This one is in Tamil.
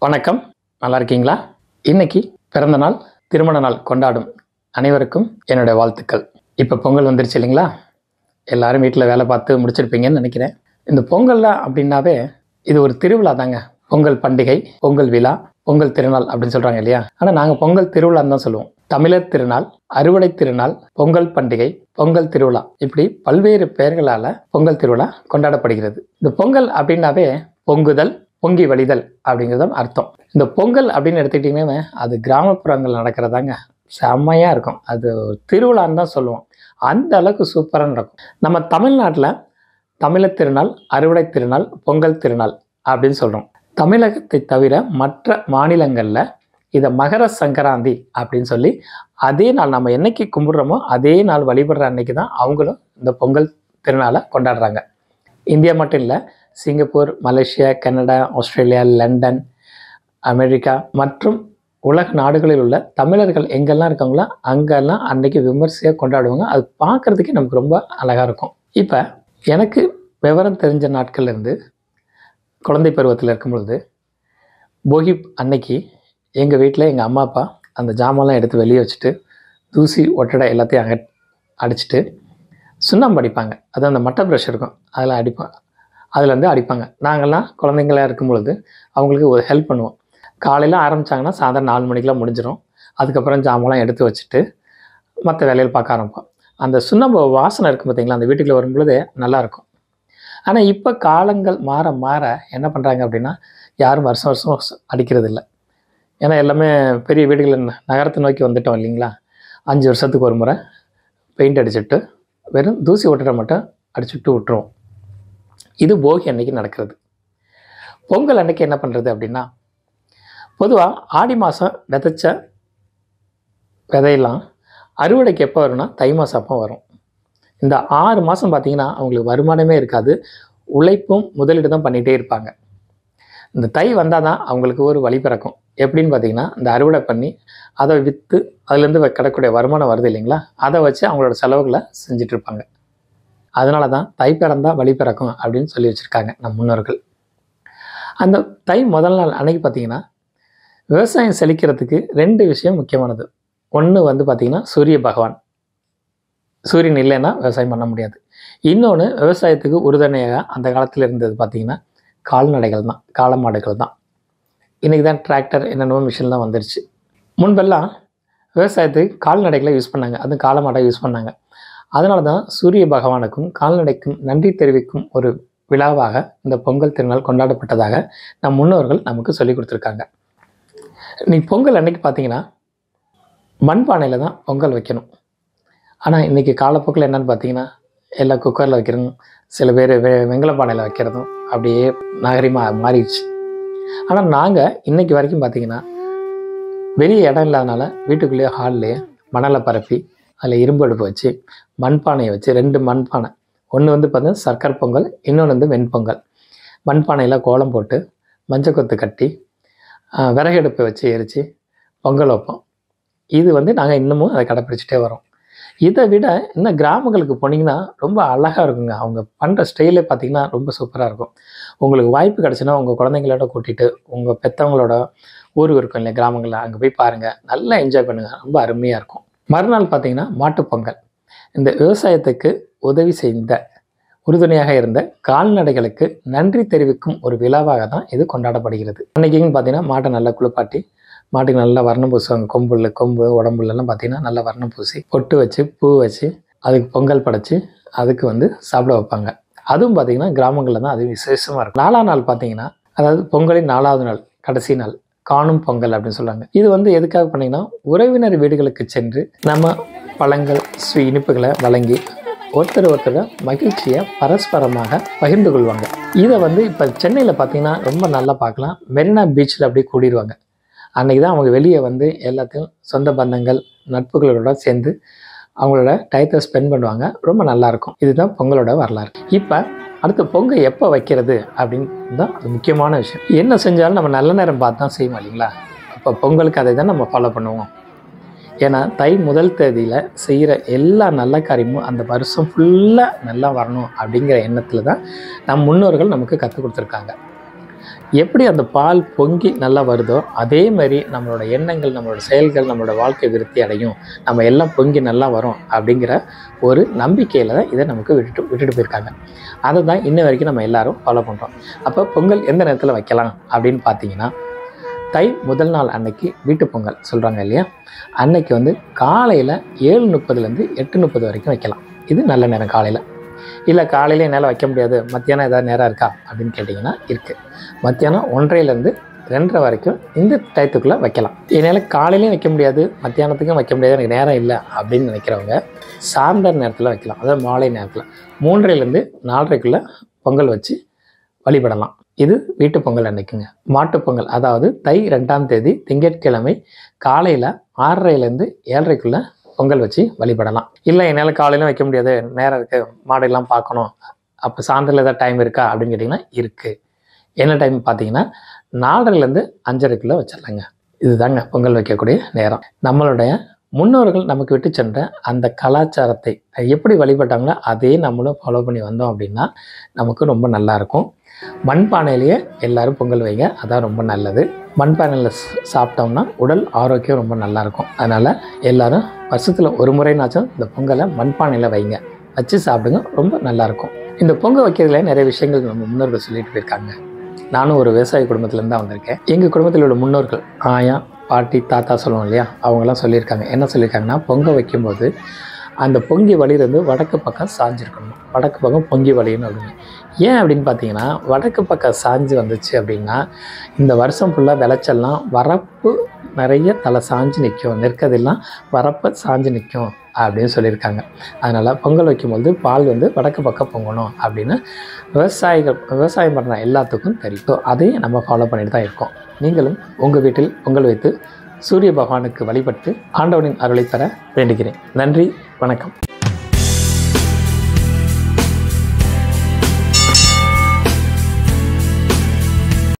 வணக்கம் நல்லா இருக்கீங்களா இன்னைக்கு பிறந்த நாள் திருமண நாள் கொண்டாடும் அனைவருக்கும் என்னுடைய வாழ்த்துக்கள் இப்போ பொங்கல் வந்துருச்சு இல்லைங்களா எல்லாரும் வீட்டில் வேலை பார்த்து முடிச்சிருப்பீங்கன்னு நினைக்கிறேன் இந்த பொங்கல்ல அப்படின்னாவே இது ஒரு திருவிழா தாங்க பொங்கல் பண்டிகை பொங்கல் விழா பொங்கல் திருநாள் அப்படின்னு சொல்கிறாங்க இல்லையா ஆனால் நாங்கள் பொங்கல் திருவிழான்னு தான் சொல்லுவோம் தமிழர் திருநாள் அறுவடை திருநாள் பொங்கல் பண்டிகை பொங்கல் திருவிழா இப்படி பல்வேறு பெயர்களால் பொங்கல் திருவிழா கொண்டாடப்படுகிறது இந்த பொங்கல் அப்படின்னாவே பொங்குதல் பொங்கி வழிதல் அப்படிங்கிறது அர்த்தம் இந்த பொங்கல் அப்படின்னு எடுத்துக்கிட்டிங்கன்னா அது கிராமப்புறங்கள் நடக்கிறதாங்க செம்மையாக இருக்கும் அது ஒரு திருவிழான்னு தான் சொல்லுவோம் அந்த அளவுக்கு சூப்பராக நடக்கும் நம்ம தமிழ்நாட்டில் தமிழர் திருநாள் அறுவடை திருநாள் பொங்கல் திருநாள் அப்படின்னு சொல்கிறோம் தமிழகத்தை தவிர மற்ற மாநிலங்களில் இதை மகர சங்கராந்தி அப்படின்னு சொல்லி அதே நாள் நம்ம என்னைக்கு கும்பிடுறோமோ அதே நாள் வழிபடுற அன்னைக்கு தான் அவங்களும் இந்த பொங்கல் திருநாளை கொண்டாடுறாங்க இந்தியா மட்டும் இல்லை Singapore Malaysia Canada Australia London America மற்றும் உலக நாடுகளில் உள்ள தமிழர்கள் எங்கெல்லாம் இருக்காங்களோ அங்கெல்லாம் அன்னைக்கு விமர்சையாக கொண்டாடுவாங்க அது பார்க்குறதுக்கே நமக்கு ரொம்ப அழகாக இருக்கும் இப்போ எனக்கு விவரம் தெரிஞ்ச நாட்கள்ல இருந்து குழந்தை பருவத்தில் இருக்கும் பொழுது போகி அன்னைக்கு எங்கள் வீட்டில் எங்கள் அம்மா அப்பா அந்த ஜாமான்லாம் எடுத்து வெளியே வச்சுட்டு தூசி ஒட்டடை எல்லாத்தையும் அக அடிச்சிட்டு சுண்ணாம்பு அடிப்பாங்க அது அந்த மட்டை ப்ரஷ் இருக்கும் அதில் அடிப்பாங்க அதில் வந்து அடிப்பாங்க நாங்கள்லாம் குழந்தைங்களா இருக்கும் பொழுது அவங்களுக்கு ஒரு ஹெல்ப் பண்ணுவோம் காலையில் ஆரம்பித்தாங்கன்னா சாயந்தரம் நாலு மணிக்கெலாம் முடிஞ்சிடும் அதுக்கப்புறம் ஜாமான்லாம் எடுத்து வச்சுட்டு மற்ற வேலையில் பார்க்க ஆரம்பிப்போம் அந்த சுண்ணாம்பு வாசனை இருக்கும் பார்த்தீங்களா அந்த வீட்டுக்குள்ளே வரும்பொழுது நல்லாயிருக்கும் ஆனால் இப்போ காலங்கள் மாற மாற என்ன பண்ணுறாங்க அப்படின்னா யாரும் வருஷம் வருஷம் அடிக்கிறது இல்லை ஏன்னா எல்லாமே பெரிய வீடுகள் நகரத்தை நோக்கி வந்துட்டோம் இல்லைங்களா அஞ்சு வருஷத்துக்கு ஒரு முறை பெயிண்ட் அடிச்சுட்டு வெறும் தூசி ஒட்டுற மட்டும் அடிச்சுட்டு விட்டுருவோம் இது போகி அன்னைக்கு நடக்கிறது பொங்கல் அன்னைக்கு என்ன பண்ணுறது அப்படின்னா பொதுவாக ஆடி மாதம் விதைச்ச விதையெல்லாம் அறுவடைக்கு எப்போ வரும்னா தை மாதம் அப்போ வரும் இந்த ஆறு மாதம் பார்த்தீங்கன்னா அவங்களுக்கு வருமானமே இருக்காது உழைப்பும் முதலீடு தான் பண்ணிகிட்டே இருப்பாங்க இந்த தை வந்தால் தான் அவங்களுக்கு ஒரு வழி பிறக்கும் எப்படின்னு பார்த்தீங்கன்னா இந்த அறுவடை பண்ணி அதை விற்று அதுலேருந்து கிடக்கூடிய வருமானம் வருது இல்லைங்களா அதை வச்சு அவங்களோட செலவுகளை செஞ்சுட்டு இருப்பாங்க அதனால தான் தை பிறந்தால் வழி பிறக்கும் அப்படின்னு சொல்லி வச்சுருக்காங்க நம் முன்னோர்கள் அந்த தை முதல் நாள் அன்னைக்கு பார்த்தீங்கன்னா விவசாயம் செழிக்கிறதுக்கு ரெண்டு விஷயம் முக்கியமானது ஒன்று வந்து பார்த்திங்கன்னா சூரிய பகவான் சூரியன் இல்லைன்னா விவசாயம் பண்ண முடியாது இன்னொன்று விவசாயத்துக்கு உறுதுணையாக அந்த காலத்தில் இருந்தது பார்த்திங்கன்னா கால்நடைகள் தான் காளமாடுகள் தான் இன்றைக்கி தான் டிராக்டர் என்னென்னமோ மிஷின்லாம் வந்துருச்சு முன்பெல்லாம் விவசாயத்துக்கு கால்நடைகளை யூஸ் பண்ணாங்க அதுவும் காளமாடை யூஸ் பண்ணாங்க அதனால தான் சூரிய பகவானுக்கும் கால்நடைக்கும் நன்றி தெரிவிக்கும் ஒரு விழாவாக இந்த பொங்கல் திருநாள் கொண்டாடப்பட்டதாக நம் முன்னோர்கள் நமக்கு சொல்லி கொடுத்துருக்காங்க இன்னைக்கு பொங்கல் அன்னைக்கு பார்த்தீங்கன்னா மண்பானையில் தான் பொங்கல் வைக்கணும் ஆனால் இன்றைக்கி காலப்போக்கில் என்னென்னு பார்த்தீங்கன்னா எல்லாம் குக்கரில் வைக்கிறதும் சில பேர் வெ வெங்கல பானையில் வைக்கிறதும் அப்படியே நாகரிகமாக மாறிடுச்சு ஆனால் நாங்கள் இன்னைக்கு வரைக்கும் பார்த்தீங்கன்னா வெளியே இடம் இல்லாதனால வீட்டுக்குள்ளேயே ஹால்லேயே மணலை பரப்பி அதில் இரும்பு அடுப்பு வச்சு மண்பானையை வச்சு ரெண்டு மண்பானை ஒன்று வந்து பார்த்தீங்கன்னா சர்க்கரை பொங்கல் இன்னொன்று வந்து வெண்பொங்கல் மண்பானையில் கோலம் போட்டு மஞ்சள் கொத்து கட்டி ஆஹ், விறகு அடுப்பை வச்சு எரித்து பொங்கல் வைப்போம் இது வந்து நாங்கள் இன்னமும் அதை கடைப்பிடிச்சிட்டே வரோம் இதை விட இன்னும் கிராமங்களுக்கு போனீங்கன்னா ரொம்ப அழகாக இருக்குங்க அவங்க பண்ணுற ஸ்டைலே பார்த்தீங்கன்னா ரொம்ப சூப்பராக இருக்கும் உங்களுக்கு வாய்ப்பு கிடச்சுன்னா உங்கள் குழந்தைங்களோட கூட்டிகிட்டு உங்கள் பெற்றவங்களோட ஊர் இருக்கும் இல்லையா கிராமங்களில் அங்கே போய் பாருங்கள் நல்லா என்ஜாய் பண்ணுங்கள் ரொம்ப அருமையாக இருக்கும் மறுநாள் பார்த்தீங்கன்னா மாட்டுப்பொங்கல் இந்த விவசாயத்துக்கு உதவி செய்த உறுதுணையாக இருந்த கால்நடைகளுக்கு நன்றி தெரிவிக்கும் ஒரு விழாவாக தான் இது கொண்டாடப்படுகிறது அன்னைக்குன்னு பார்த்தீங்கன்னா மாட்டை நல்லா குளிப்பாட்டி மாட்டுக்கு நல்லா வர்ணம் பூசுவாங்க கொம்புல கொம்பு உடம்புலலாம் பார்த்தீங்கன்னா நல்லா வர்ணம் பூசி பொட்டு வச்சு பூ வச்சு அதுக்கு பொங்கல் படைச்சு அதுக்கு வந்து சாப்பிட வைப்பாங்க அதுவும் பார்த்தீங்கன்னா கிராமங்களில் தான் அது விசேஷமாக இருக்கும் நாலாம் நாள் பார்த்தீங்கன்னா அதாவது பொங்கலின் நாலாவது நாள் கடைசி நாள் காணும் பொங்கல் அப்படின்னு சொல்லுவாங்க இது வந்து எதுக்காக பண்ணீங்கன்னா உறவினர் வீடுகளுக்கு சென்று நம்ம பழங்கள் ஸ்வீ இனிப்புகளை வழங்கி ஒருத்தர் ஒருத்தர் மகிழ்ச்சியை பரஸ்பரமாக பகிர்ந்து கொள்வாங்க இதை வந்து இப்போ சென்னையில் பார்த்தீங்கன்னா ரொம்ப நல்லா பார்க்கலாம் மெரினா பீச்சில் அப்படியே கூடிடுவாங்க அன்றைக்கி தான் அவங்க வெளியே வந்து எல்லாத்தையும் சொந்த பந்தங்கள் நட்புகளோட சேர்ந்து அவங்களோட டயத்தை ஸ்பெண்ட் பண்ணுவாங்க ரொம்ப நல்லாயிருக்கும் இதுதான் பொங்கலோட வரலாறு இப்போ அடுத்து பொங்கல் எப்போ வைக்கிறது அப்படின்னு தான் அது முக்கியமான விஷயம் என்ன செஞ்சாலும் நம்ம நல்ல நேரம் பார்த்து தான் செய்வோம் இல்லைங்களா அப்போ பொங்கலுக்கு அதை தான் நம்ம ஃபாலோ பண்ணுவோம் ஏன்னா தை முதல் தேதியில் செய்கிற எல்லா நல்ல காரியமும் அந்த வருஷம் ஃபுல்லாக நல்லா வரணும் அப்படிங்கிற எண்ணத்தில் தான் நம் முன்னோர்கள் நமக்கு கற்றுக் கொடுத்துருக்காங்க எப்படி அந்த பால் பொங்கி நல்லா வருதோ அதே மாதிரி நம்மளோட எண்ணங்கள் நம்மளோட செயல்கள் நம்மளோட வாழ்க்கை விருத்தி அடையும் நம்ம எல்லாம் பொங்கி நல்லா வரும் அப்படிங்கிற ஒரு நம்பிக்கையில் தான் இதை நமக்கு விட்டுட்டு விட்டுட்டு போயிருக்காங்க அதை தான் இன்ன வரைக்கும் நம்ம எல்லாரும் ஃபாலோ பண்ணுறோம் அப்போ பொங்கல் எந்த நேரத்தில் வைக்கலாம் அப்படின்னு பார்த்தீங்கன்னா தை முதல் நாள் அன்னைக்கு வீட்டு பொங்கல் சொல்கிறாங்க இல்லையா அன்னைக்கு வந்து காலையில் ஏழு முப்பதுலேருந்து எட்டு முப்பது வரைக்கும் வைக்கலாம் இது நல்ல நேரம் காலையில் இல்லை காலையில் என்னால் வைக்க முடியாது மத்தியானம் ஏதாவது நேரம் இருக்கா அப்படின்னு கேட்டிங்கன்னா இருக்குது மத்தியானம் ஒன்றரைலேருந்து ரெண்டரை வரைக்கும் இந்த டயத்துக்குள்ளே வைக்கலாம் என்னால் காலையிலையும் வைக்க முடியாது மத்தியானத்துக்கும் வைக்க முடியாது எனக்கு நேரம் இல்லை அப்படின்னு நினைக்கிறவங்க சாயந்தர நேரத்தில் வைக்கலாம் அதாவது மாலை நேரத்தில் மூன்றரைலேருந்து நாலரைக்குள்ளே பொங்கல் வச்சு வழிபடலாம் இது வீட்டு பொங்கல் அன்னைக்குங்க மாட்டுப் பொங்கல் அதாவது தை ரெண்டாம் தேதி திங்கட்கிழமை காலையில் ஆறரைலேருந்து ஏழரைக்குள்ளே பொங்கல் வச்சு வழிபடலாம் இல்லை என்னால் காலையில வைக்க முடியாது நேரம் இருக்குது மாடெல்லாம் பார்க்கணும் அப்போ சாயந்தரம் ஏதாவது டைம் இருக்கா அப்படின்னு கேட்டிங்கன்னா இருக்குது என்ன டைம் பார்த்தீங்கன்னா நாலரைலேருந்து அஞ்சரைக்குள்ளே வச்சிடலாங்க இதுதாங்க பொங்கல் வைக்கக்கூடிய நேரம் நம்மளுடைய முன்னோர்கள் நமக்கு விட்டு சென்ற அந்த கலாச்சாரத்தை எப்படி வழிபட்டாங்களோ அதே நம்மளும் ஃபாலோ பண்ணி வந்தோம் அப்படின்னா நமக்கு ரொம்ப நல்லா இருக்கும் மண்பானையிலேயே எல்லாரும் பொங்கல் வைங்க அதான் ரொம்ப நல்லது மண்பானையில் ச- சாப்பிட்டோம்னா உடல் ஆரோக்கியம் ரொம்ப நல்லா இருக்கும் அதனால் எல்லாரும் வருஷத்தில் ஒரு முறைனாச்சும் இந்த பொங்கலை மண்பானையில் வைங்க வச்சு சாப்பிடுங்க ரொம்ப நல்லா இருக்கும் இந்த பொங்கல் வைக்கிறதுல நிறைய விஷயங்கள் நம்ம முன்னோர்கள் சொல்லிட்டு போயிருக்காங்க நானும் ஒரு விவசாய குடும்பத்துலேருந்து தான் வந்திருக்கேன் எங்கள் குடும்பத்தில் உள்ள முன்னோர்கள் ஆயா பாட்டி தாத்தா சொல்லுவோம் இல்லையா அவங்கெல்லாம் சொல்லியிருக்காங்க என்ன சொல்லியிருக்காங்கன்னா பொங்கல் வைக்கும்போது அந்த பொங்கி வழியிருந்து வடக்கு பக்கம் சாஞ்சிருக்கணும் வடக்கு பக்கம் பொங்கி வழியணும் அப்படின்னு ஏன் அப்படின்னு பார்த்தீங்கன்னா வடக்கு பக்கம் சாஞ்சு வந்துச்சு அப்படின்னா இந்த வருஷம் ஃபுல்லாக விளைச்சல்லாம் வரப்பு நிறைய தலை சாஞ்சு நிற்கும் நிற்கிறதெல்லாம் வரப்பை சாஞ்சு நிற்கும் அப்படின்னு சொல்லியிருக்காங்க அதனால் பொங்கல் வைக்கும்போது பால் வந்து வடக்கு பக்கம் பொங்கணும் அப்படின்னு விவசாயிகள் விவசாயம் பண்ணுற எல்லாத்துக்கும் தெரியும் ஸோ அதையும் நம்ம ஃபாலோ பண்ணிட்டு தான் இருக்கோம் நீங்களும் உங்கள் வீட்டில் பொங்கல் வைத்து சூரிய பகவானுக்கு வழிபட்டு ஆண்டவனின் அருளை பெற வேண்டுகிறேன் நன்றி வணக்கம்